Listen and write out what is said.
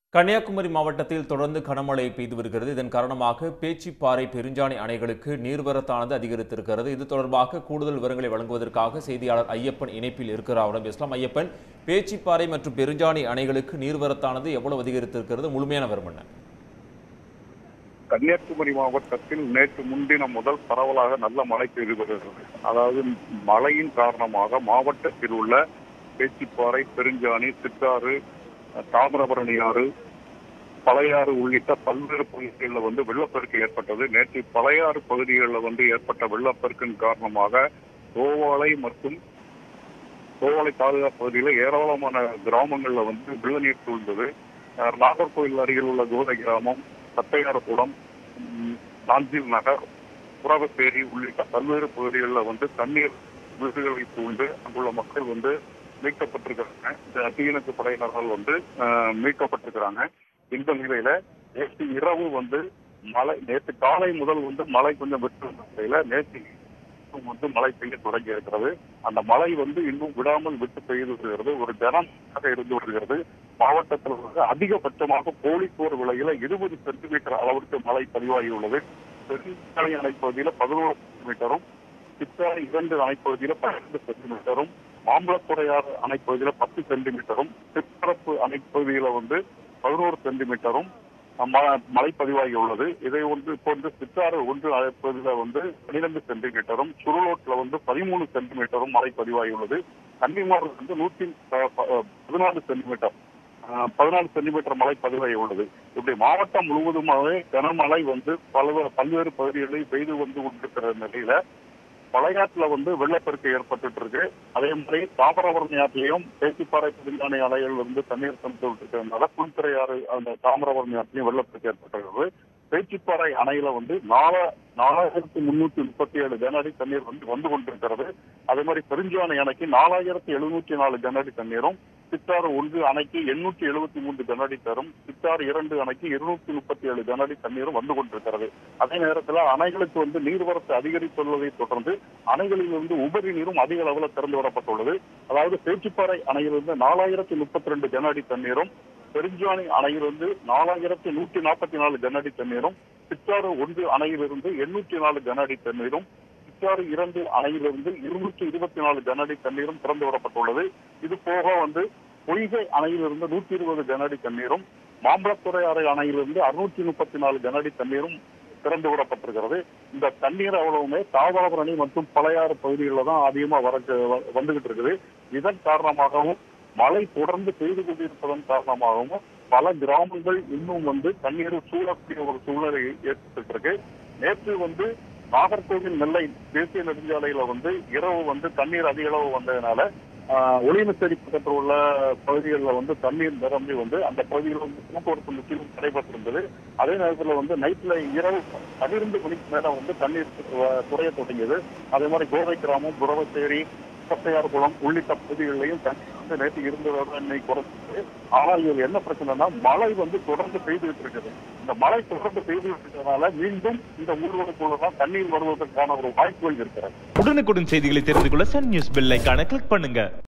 கன்னியாகுமரி மாவட்டத்தில் தொடர்ந்து கனமழை பெய்து வருகிறது இதன் காரணமாக பேச்சிப்பாறை பெருஞ்சாணி அணைகளுக்கு நீர்வரத்தானது அதிகரித்திருக்கிறது இது தொடர்பாக கூடுதல் விவரங்களை வழங்குவதற்காக செய்தியாளர் ஐயப்பன் இணைப்பில் இருக்கிறார் அவரிடம் பேசலாம் ஐயப்பன் பேச்சிப்பாறை மற்றும் பெருஞ்சாணி அணைகளுக்கு நீர்வரத்தானது எவ்வளவு அதிகரித்திருக்கிறது முழுமையான விவரம் என்ன கன்னியாகுமரி மாவட்டத்தில் நேற்று முன்தினம் முதல் பரவலாக நல்ல மழை பெய்து வருகிறது அதாவது மழையின் காரணமாக மாவட்டத்தில் உள்ள பேச்சிப்பாறை பெருஞ்சாணி சித்தாறு தாமிரபரணி ஆறு பழையாறு உள்ளிட்ட பல்வேறு பகுதிகளில் வந்து வெள்ளப்பெருக்கு ஏற்பட்டது நேற்று பழையாறு பகுதிகளில் வந்து ஏற்பட்ட வெள்ளப்பெருக்கின் காரணமாக தோவாளை மற்றும் தோவாளை தாலுகா பகுதியில் ஏராளமான கிராமங்களில் வந்து வெள்ள நீர் சூழ்ந்தது அஹ் நாகர்கோவில் அருகில் உள்ள கோதை கிராமம் சட்டையாரகுளம் ம், நாஞ்சில் நகர் புறவப்பேரி உள்ளிட்ட பல்வேறு பகுதிகளில் வந்து தண்ணீர் வீடுகளை சூழ்ந்து அங்குள்ள மக்கள் வந்து மீட்கப்பட்டிருக்கிறாங்க இந்த தீயணைப்பு படையினர்கள் வந்து அஹ், மீட்கப்பட்டிருக்கிறாங்க இந்த நிலையில நேற்று இரவு வந்து மழை நேற்று காலை முதல் வந்து மழை கொஞ்சம் விட்டு நிலையில நேற்று இரவு வந்து மழை பெய்ய தொடங்கி இருக்கிறது அந்த மழை வந்து இன்னும் விடாமல் விட்டு பெய்து வருகிறது ஒரு ஜனமாக இருந்து வருகிறது மாவட்டத்தில் வந்து அதிகபட்சமாக கோழிக்கோர் விலையில இருபது சென்டிமீட்டர் அளவிற்கு மழை பதிவாகியுள்ளது பெருஞ்சாலை அணைப்பகுதியில பதினோரு சென்டிமீட்டரும் சித்தாறு இரண்டு அணைப்பகுதியில பன்னெண்டு சென்டிமீட்டரும் மாம்பழத்துறையாறு அணைப்பகுதியில பத்து சென்டிமீட்டரும் சிற்பரப்பு அணைப்பகுதியில வந்து பதினோரு சென்டிமீட்டரும் ம- மழை பதிவாகியுள்ளது இதை வந்து இப்போ வந்து சித்தாறு ஒன்று அழைப்பதில் வந்து பன்னிரண்டு சென்டிமீட்டரும் சுருளோட்டில் வந்து பதிமூணு சென்டிமீட்டரும் மழை பதிவாகியுள்ளது கன்னிமாரில் வந்து நூற்றி ப- ப- பதினாலு சென்டிமீட்டர் அஹ், பதினாலு சென்டிமீட்டர் மழை பதிவாகி உள்ளது இப்படி மாவட்டம் முழுவதுமாகவே கனமழை வந்து பல பல்வேறு பகுதிகளில் பெய்து வந்து கொண்டிருக்கிற நிலையில பழையாற்றுல வந்து வெள்ளப்பெருக்கு ஏற்பட்டுட்டு இருக்கு அதே மாதிரி தாமிரபரணி ஆற்றிலையும் பேச்சிப்பாறை புதுங்கானை அலைகள் வந்து தண்ணீர் தந்து இருக்கிறதுனால குளித்துறை ஆறு அந்த தாமிரபரணி ஆற்றிலையும் வெள்ளப்பெருக்கு ஏற்பட்டிருக்கிறது பேச்சிப்பாறை அணையில வந்து நாலா நாலாயிரத்தி முன்னூத்தி முப்பத்தி ஏழு கனஅடி தண்ணீர் வந்து வந்து கொண்டிருக்கிறது அதே மாதிரி பெருஞ்சாணி அணைக்கு நாலாயிரத்தி எழுநூற்றி நாலு கனஅடி தண்ணீரும் சித்தாறு ஒன்று அணைக்கு எண்ணூற்றி எழுபத்தி மூன்று கனஅடி தரும் சித்தாறு இரண்டு அணைக்கு இருநூத்தி முப்பத்தி ஏழு கனஅடி தண்ணீரும் வந்து கொண்டிருக்கிறது அதே நேரத்தில் அணைகளுக்கு வந்து நீர்வரத்து அதிகரித்துள்ளதை தொடர்ந்து அணைகளிலிருந்து உபரி நீரும் அதிக அளவில் திறந்து விடப்பட்டுள்ளது அதாவது பேச்சிப்பாறை அணையிலிருந்து நாலாயிரத்தி முப்பத்தி ரெண்டு கனஅடி தண்ணீரும் பெருஞ்சாணி அணையிலிருந்து நாலாயிரத்தி நூற்றி நாற்பத்தி நாலு கனஅடி தண்ணீரும் சித்தாறு ஒன்று அணையிலிருந்து எண்ணூற்றி நாலு கனஅடி தண்ணீரும் சித்தாறு இரண்டு அணையிலிருந்து இருநூற்றி இருபத்தி நாலு கனஅடி தண்ணீரும் திறந்து விடப்பட்டுள்ளது இது போக வந்து பொய்கை அணையிலிருந்து நூற்றி இருபது கனஅடி தண்ணீரும் மாம்பழத்துறை அறை அணையிலிருந்து அறுநூற்றி முப்பத்தி நாலு கனஅடி தண்ணீரும் திறந்து விடப்பட்டிருக்கிறது இந்த தண்ணீர் அவ்வளவுமே தாவரபரணி மற்றும் பழையாறு பகுதிகளில் தான் அதிகமா வர வந்துகிட்டு இருக்குது இதன் காரணமாகவும் மழை தொடர்ந்து பெய்து கொண்டிருப்பதன் காரணமாகவும் பல கிராமங்கள் இன்னும் வந்து தண்ணீர் சூழக்கூடிய ஒரு சூழ்நிலை ஏற்பட்டு இருக்கு நேற்று வந்து நாகர்கோவில் நெல்லை தேசிய நெடுஞ்சாலையில வந்து இரவு வந்து தண்ணீர் அதிக அளவு வந்ததுனால ஆஹ், ஒளியனச்சேரி பக்கத்தில் உள்ள பகுதிகளில் வந்து தண்ணீர் நிரம்பி வந்து அந்த பகுதியில் வந்து போக்குவரத்து முற்றிலும் தடைபட்டிருந்தது அதே நேரத்தில் வந்து நைட்ல இரவு பன்னிரண்டு மணிக்கு மேல வந்து தண்ணீர் அஹ், குறைய தொடங்கியது அதே மாதிரி கோவை கிராமம் புறவச்சேரி பட்டையார் குளம் உள்ளிட்ட பகுதிகளிலையும் தண்ணீர் வந்து நேற்று இருந்ததோட இன்னைக்கு குறைச்சிருக்கு ஆனால் இது என்ன பிரச்சனைனா மழை வந்து தொடர்ந்து பெய்துகிட்டு இருக்குது இந்த மழை தொடர்ந்து பெய்துகிட்டு இருக்கிறதுனால மீண்டும் இந்த ஊர்வலக்குள்ள தான் தண்ணீர் வருவதற்கான ஒரு வாய்ப்புகள் இருக்கிறது உடனுக்குடன் செய்திகளை தெரிந்து கொள்ள சன் நியூஸ் பெல் ஐகானை கிளிக் பண்ணுங்க